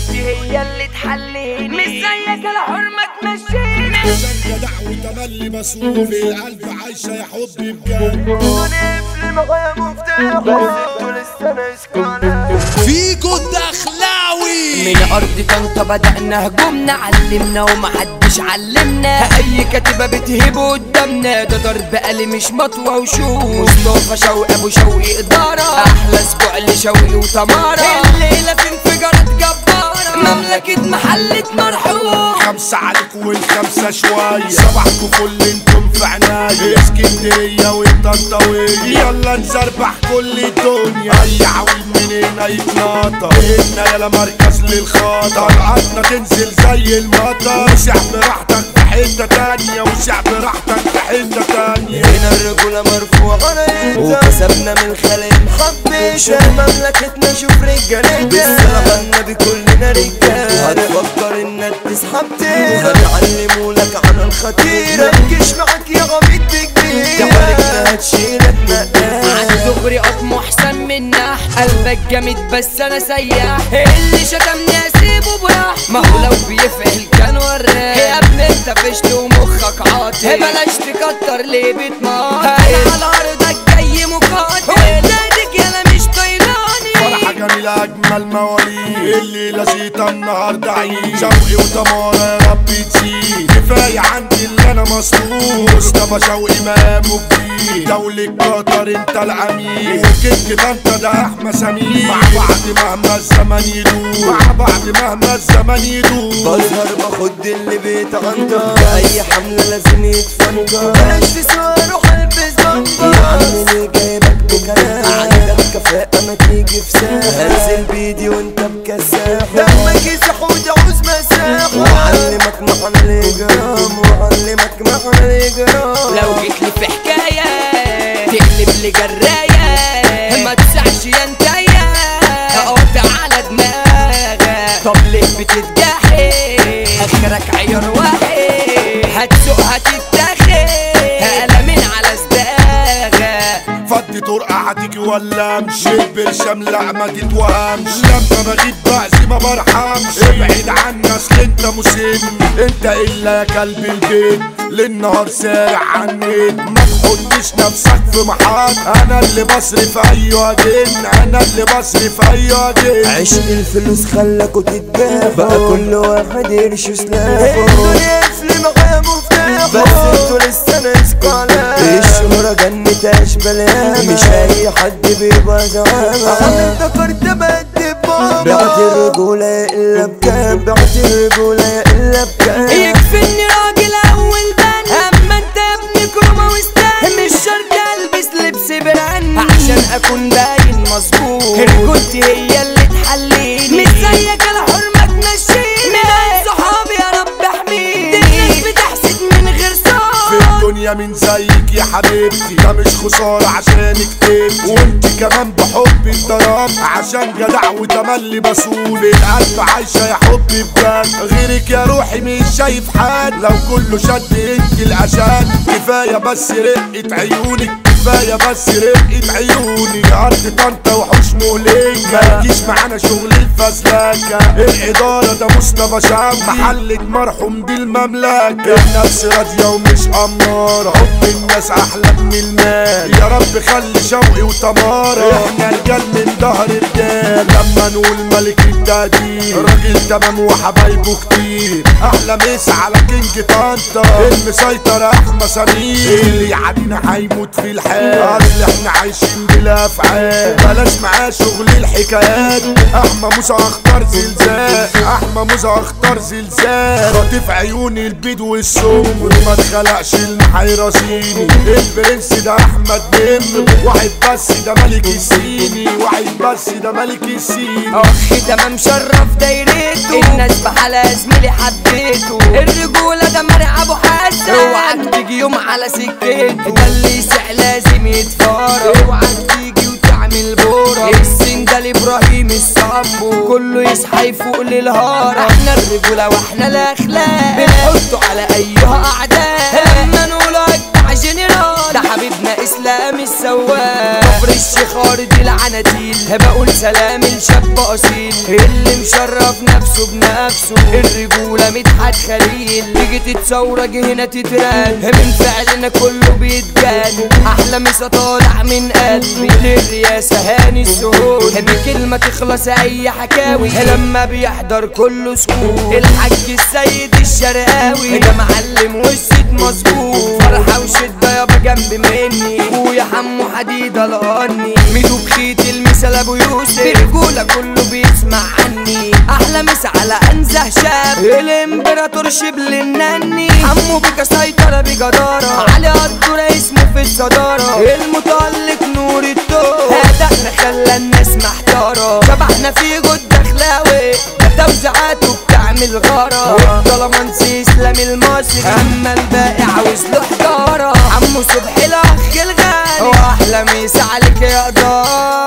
رجولتي هي اللي تحليني مش زيك الحرمة تمشيني عشان جدع وتملي مسؤول القلب عايشة يا حبي بجد نقفل معايا مفتاح بس انتوا لسه نسكانة فيكو الدخلاوي من ارض طنطا بدأنا هجومنا علمنا ومحدش علمنا اي كاتبة بتهب قدامنا ده ضرب قلم مش مطوة وشوش مصطفى شوقي ابو شوقي ادارة احلى اسبوع لشوقي وتمارة الليلة في انفجارات جبارة مملكة محلة مرحوم خمسة عليكم والخمسة شوية صباحكم فل انتم في عناية اسكندرية والطنطاوية يلا نزربح كل الدنيا اي عويل مننا يتناطر هنا يلا مركز للخاطر طلعتنا تنزل زي المطر وسع براحتك في حتة تانية وسع براحتك في حتة تانية هنا الرجولة مرفوعة وكسبنا من خلق محبشة مملكتنا شوف رجالتنا بالصلاة النبي كلنا رجالة هتفكر انك تسحب تيرة هنعلموا لك عن الخطيرة متجيش معاك يا غبيت بكبيرة تحركنا هتشيلك مقام عن دغري قطم احسن منا قلبك جامد بس انا سياح اللي شتمني اسيبه براح ما هو لو بيفعل كان وراك يا ابني انت فشل ومخك عاطل بلاش تكتر ليه بتماطل انا على ارضك جاي مقاتل وانتك يالا مش طيراني فرحة جميلة أجمل مواليد اللي لذيذة النهاردة عيد شوقي وتمارة يا رب تزيد كفاية عندي اللي أنا مسؤول مصطفى شوقي مقامه كبير دولة قطر أنت العميد وكيك أنت ده أحمى سمير مع بعض مهما الزمن يدور مع بعض مهما الزمن يدور بظهر باخد اللي بيتغنطر اي حملة لازم يتفنجر بلاش تسوى روح البس بنجر يا عم اللي جايبك بكلام عندك كفاءة ما تيجي في ساحة هنزل بيدي وانت بكساحة دمك يسح وتعوز مساحة وعلمك معنى الاجرام وعلمك معنى الاجرام لو جيت لي في حكاية تقلب لي جراية ما تسعش يا انتيا اقطع على دماغك طب ليه بتتجاحي اخرك عيار واحد هتسوق هتتاخد قلمين على صداغك فضي طرقة هتيجي ولا امشي برشام لا ما تتوهمش لما بغيب بعزي ما برحمش ابعد عني اصل انت مسن انت الا يا كلب البيت للنهار سارع عنيت ما تحطش نفسك في محط انا اللي بصرف ايوه جن انا اللي بصرف ايوه جن عشق الفلوس خلاكوا تتباهوا بقى كل واحد يرش سلاحه الدنيا قفل معايا مفتاحه بس انتوا لسه ناسكوا عليا الشهرة جنة اشبالها مش اي حد بيبقى زعامة انا افتكرت بدي بابا بعت الرجولة الا بكام بعت الرجولة الا بكام يكفيني راجل اول بن اما انت ابني كرومة وستان مش شرط البس لبس برن عشان اكون باين مظبوط رجولتي هي اللي تحليني مش زيك الحرمة تمشيني من صحابي يا رب احميني الناس بتحسد من غير في صوت الدنيا من زيك يا حبيبتي ده مش خسارة عشان كتبت وانت كمان بحب الضرب عشان جدع وتملي بسول القلب عايشة يا حبي بجد غيرك يا روحي مش شايف حد لو كله شد انت الاشد كفاية بس رقة عيونك كفاية بس رقة عيوني أرض طنطا وحوش مهلكة ما تجيش معانا شغل الفزلكة الإدارة ده مصطفى شام محلة مرحوم دي المملكة النفس راضية ومش أمارة حب الناس أحلى من المال يا رب خلي شوقي وتمارة احنا رجال من ظهر رجال لما نقول ملك التقدير راجل تمام وحبايبه كتير أحلى مسا على كينج طنطا المسيطر أحمى سمير اللي يعدينا هيموت في الحال أصل احنا عايشين بلا أفعال بلاش معاه شغل الحكايات أحمى موسى أختار زلزال أحمى موسى أختار زلزال خاطف عيوني البيض والسم وما اتخلقش المحيرسيني البرنس ده أحمد نمر واحد بس ده ملك السيني واحد بس ده ملك السيني اخ تمام شرف دايرته الناس بحالها زميلي حبيته الرجولة ده مرع ابو حسن اوعك تيجي يوم على سكته ده اللي يسع لازم يتفارق اوعك تيجي وتعمل بورة السن ده لابراهيم الصبو كله يصحى يفوق للهارة احنا الرجولة واحنا الاخلاق بنحطه على ايها اعداء لما نقول اجدع جنرال ده حبيبنا اسلام السواق كفر الشيخ ارض العناديل بقول سلام الشاب اصيل اللي مشرف نفسه بنفسه الرجوله مدحت خليل تيجي تتصورج هنا تتران من فعلنا كله بيتجان احلى مسا طالع من قلبي للرياسه هاني السهول بكلمه تخلص اي حكاوي لما بيحضر كله سكوت الحاج السيد الشرقاوي ده معلم والست مظبوط فرحه وشده يابا جنب مني ويا حمو حديد القرني ميدو بخيت المثل ابو يوسف برجوله كله بيسمع عني احلى مسا على انزه شاب الامبراطور شبل النني حمو بك سيطرة بجدارة علي قدر اسمه في الصدارة المتألق نور الدور هدفنا خلى الناس محتارة شبحنا في جد اخلاوي ده توزيعاته بتعمل غارة طالما نسي اسلام المصري اما الباقي عاوز له حجارة عمو صبحي الاخ الغالي واحلى مسا عليك يا قدار